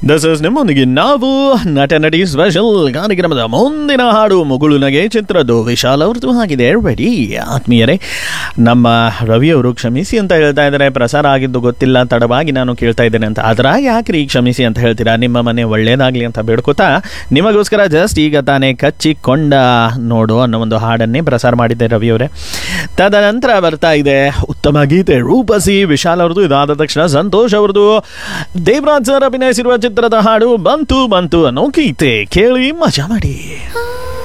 ದಸ್ is ನಿಮ್ಮೊಂದಿಗೆ ನಾವು ನಟ ನಟಿ ಸ್ಪೆಷಲ್ ಕಾರ್ಯಕ್ರಮದ ಮುಂದಿನ ಹಾಡು ಮುಗುಳು ನಗೆ ಚಿತ್ರದ್ದು ವಿಶಾಲ್ ಅವ್ರದ್ದು ಆಗಿದೆ ರೆಡಿ ಆತ್ಮೀಯರೇ ನಮ್ಮ ರವಿ ಅವರು ಕ್ಷಮಿಸಿ ಅಂತ ಹೇಳ್ತಾ ಇದ್ದಾರೆ ಪ್ರಸಾರ ಆಗಿದ್ದು ಗೊತ್ತಿಲ್ಲ ತಡವಾಗಿ ನಾನು ಕೇಳ್ತಾ ಇದ್ದೇನೆ ಅಂತ ಆದ್ರ ಯಾಕ್ರಿ ಕ್ಷಮಿಸಿ ಅಂತ ಹೇಳ್ತೀರಾ ನಿಮ್ಮ ಮನೆ ಒಳ್ಳೇದಾಗ್ಲಿ ಅಂತ ಬೇಡ್ಕೋತಾ ನಿಮಗೋಸ್ಕರ ಜಸ್ಟ್ ಈಗ ತಾನೇ ಕಚ್ಚಿಕೊಂಡ ನೋಡು ಅನ್ನೋ ಒಂದು ಹಾಡನ್ನೇ ಪ್ರಸಾರ ಮಾಡಿದ್ದೆ ರವಿ ಅವರೇ ತದನಂತರ ಬರ್ತಾ ಇದೆ ಉತ್ತಮ ಗೀತೆ ರೂಪಸಿ ವಿಶಾಲ್ ಅವ್ರದ್ದು ಇದಾದ ತಕ್ಷಣ ಸಂತೋಷ್ ಅವ್ರದ್ದು ದೇವರಾಜ್ ಸರ್ ಅಭಿನಯಿಸಿರುವ ಚಿತ್ರದ ಹಾಡು ಬಂತು ಬಂತು ಅನ್ನೋ ಗೀತೆ ಕೇಳಿ ಮಜಾ ಮಾಡಿ